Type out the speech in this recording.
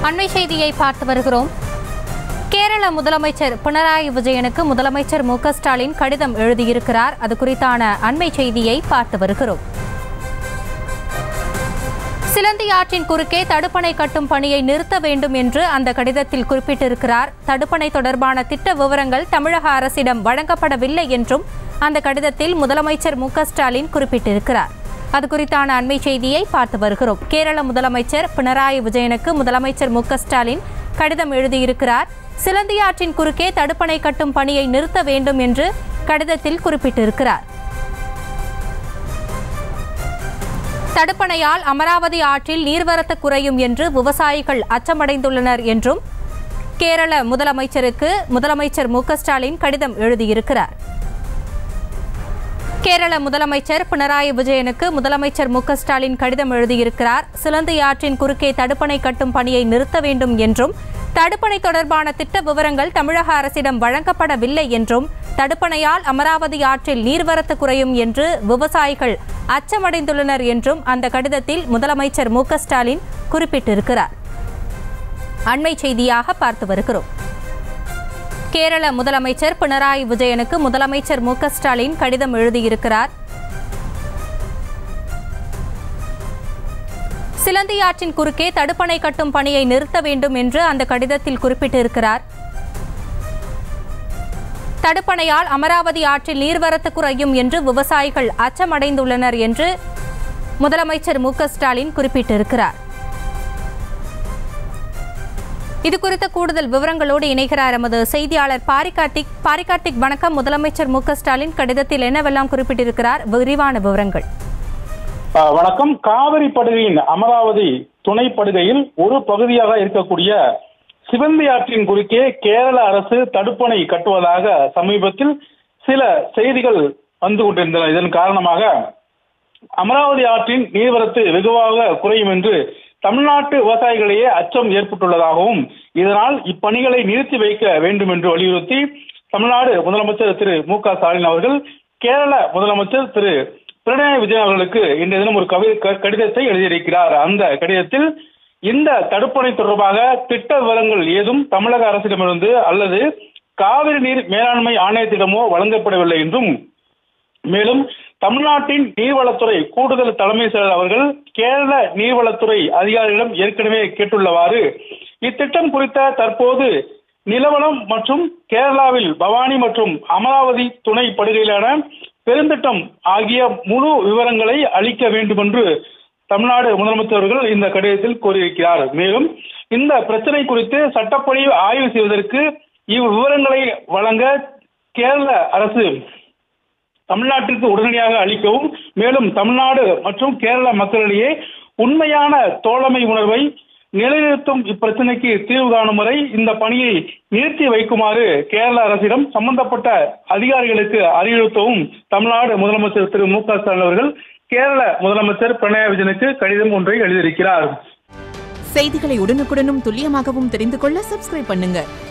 அண்மை செய்தியை பார்த்து வருகிறோம் கேரள முதலமைச்சர் பினராயி விஜயனுக்கு முதலமைச்சர் மு க ஸ்டாலின் கடிதம் எழுதியிருக்கிறார் அது குறித்தான அண்மை செய்தியை பார்த்து வருகிறோம் சிலந்தி ஆற்றின் குறுக்கே தடுப்பணை கட்டும் பணியை நிறுத்த வேண்டும் என்று அந்த கடிதத்தில் குறிப்பிட்டிருக்கிறார் தடுப்பணை தொடர்பான திட்ட விவரங்கள் தமிழக அரசிடம் வழங்கப்படவில்லை என்றும் அந்த கடிதத்தில் முதலமைச்சர் மு க ஸ்டாலின் குறிப்பிட்டிருக்கிறார் அது குறித்தான அண்மை செய்தியை பார்த்து வருகிறோம் கேரள முதலமைச்சர் பினராயி விஜயனுக்கு முதலமைச்சர் மு க ஸ்டாலின் கடிதம் எழுதியிருக்கிறார் சிலந்தி ஆற்றின் குறுக்கே தடுப்பணை கட்டும் பணியை நிறுத்த வேண்டும் என்று கடிதத்தில் குறிப்பிட்டிருக்கிறார் தடுப்பணையால் அமராவதி ஆற்றில் நீர்வரத்து குறையும் என்று விவசாயிகள் அச்சமடைந்துள்ளனர் என்றும் கேரள முதலமைச்சருக்கு முதலமைச்சர் மு க ஸ்டாலின் கடிதம் எழுதியிருக்கிறார் கேரள முதலமைச்சர் பினராயி விஜயனுக்கு முதலமைச்சர் மு க ஸ்டாலின் கடிதம் எழுதியிருக்கிறார் சிலந்தி ஆற்றின் குறுக்கே தடுப்பணை கட்டும் பணியை நிறுத்த வேண்டும் என்றும் தடுப்பணை தொடர்பான திட்ட விவரங்கள் தமிழக அரசிடம் வழங்கப்படவில்லை என்றும் தடுப்பணையால் அமராவதி ஆற்றில் நீர்வரத்து குறையும் என்று விவசாயிகள் அச்சமடைந்துள்ளனர் என்றும் அந்த கடிதத்தில் முதலமைச்சர் மு க ஸ்டாலின் குறிப்பிட்டிருக்கிறார் அண்மை செய்தியாக பார்த்து வருகிறோம் கேரள முதலமைச்சர் பினராயி விஜயனுக்கு முதலமைச்சர் மு க ஸ்டாலின் கடிதம் எழுதியிருக்கிறார் சிலந்தி ஆற்றின் குறுக்கே தடுப்பணை கட்டும் பணியை நிறுத்த வேண்டும் என்று அந்த கடிதத்தில் குறிப்பிட்டிருக்கிறார் தடுப்பணையால் அமராவதி ஆற்றில் நீர்வரத்து குறையும் என்று விவசாயிகள் அச்சமடைந்துள்ளனர் என்று முதலமைச்சர் மு க ஸ்டாலின் குறிப்பிட்டிருக்கிறார் இது குறித்த கூடுதல் விவரங்களோடு இணைகிறார் எமது செய்தியாளர் பாரிகார்த்திக் பாரிகார்த்திக் வணக்கம் முதலமைச்சர் மு க ஸ்டாலின் கடிதத்தில் என்னவெல்லாம் குறிப்பிட்டிருக்கிறார் விரிவான விவரங்கள் ஆஹ் வணக்கம் காவிரி படுகையின் அமராவதி துணை படுகையில் ஒரு பகுதியாக இருக்கக்கூடிய சிவந்தி ஆற்றின் குறுக்கே கேரள அரசு தடுப்பணை கட்டுவதாக சமீபத்தில் சில செய்திகள் வந்து கொண்டிருந்தன இதன் காரணமாக அமராவதி ஆற்றின் நீர்வரத்து வெகுவாக குறையும் என்று தமிழ்நாட்டு விவசாயிகளிடையே அச்சம் ஏற்பட்டுள்ளதாகவும் இதனால் இப்பணிகளை நிறுத்தி வைக்க வேண்டும் என்று வலியுறுத்தி தமிழ்நாடு முதலமைச்சர் திரு மு க ஸ்டாலின் அவர்கள் கேரள முதலமைச்சர் திரு பினராயி விஜயன் அவர்களுக்கு இன்றைய தினம் ஒரு கவி க- கடிதத்தை எழுதியிருக்கிறார் அந்த கடிதத்தில் இந்த தடுப்பணை தொடர்பாக திட்ட விவரங்கள் ஏதும் தமிழக அரசிடமிருந்து அல்லது காவிரி நீர் மேலாண்மை ஆணையத்திடமோ வழங்கப்படவில்லை என்றும் மேலும் தமிழ்நாட்டின் நீர்வளத்துறை கூடுதல் தலைமை செயலர் அவர்கள் கேரள நீர்வளத்துறை அதிகாரிகளிடம் ஏற்கனவே கேட்டுள்ளவாறு இத்திட்டம் குறித்த தற்போது நிலவரம் மற்றும் கேரளாவில் பவானி மற்றும் அமராவதி துணை படுகையிலான பெருந்திட்டம் ஆகிய முழு விவரங்களை அளிக்க வேண்டும் என்று தமிழ்நாடு முதலமைச்சர் அவர்கள் இந்த கடிதத்தில் கோரியிருக்கிறார் மேலும் இந்த பிரச்சனை குறித்து சட்டப்படி ஆய்வு செய்வதற்கு இவ்விவரங்களை வழங்க கேரள அரசு தமிழ்நாட்டிற்கு உடனடியாக அளிக்கவும் மேலும் தமிழ்நாடு மற்றும் கேரள மக்களிடையே உண்மையான தோழமை உணர்வை நிலைநிறுத்தும் இப்பிரச்சனைக்கு தீர்வு காணும் வரை இந்த பணியை நிறுத்தி வைக்குமாறு கேரள அரசிடம் சம்பந்தப்பட்ட அதிகாரிகளுக்கு அறிவுறுத்தவும் தமிழ்நாடு முதலமைச்சர் திரு மு க ஸ்டாலின் அவர்கள் கேரள முதலமைச்சர் பினராயி விஜயனுக்கு கடிதம் ஒன்றை எழுதியிருக்கிறார் செய்திகளை உடனுக்குடனும் துல்லியமாகவும் தெரிந்து கொள்ள சப்ஸ்கிரைப் பண்ணுங்க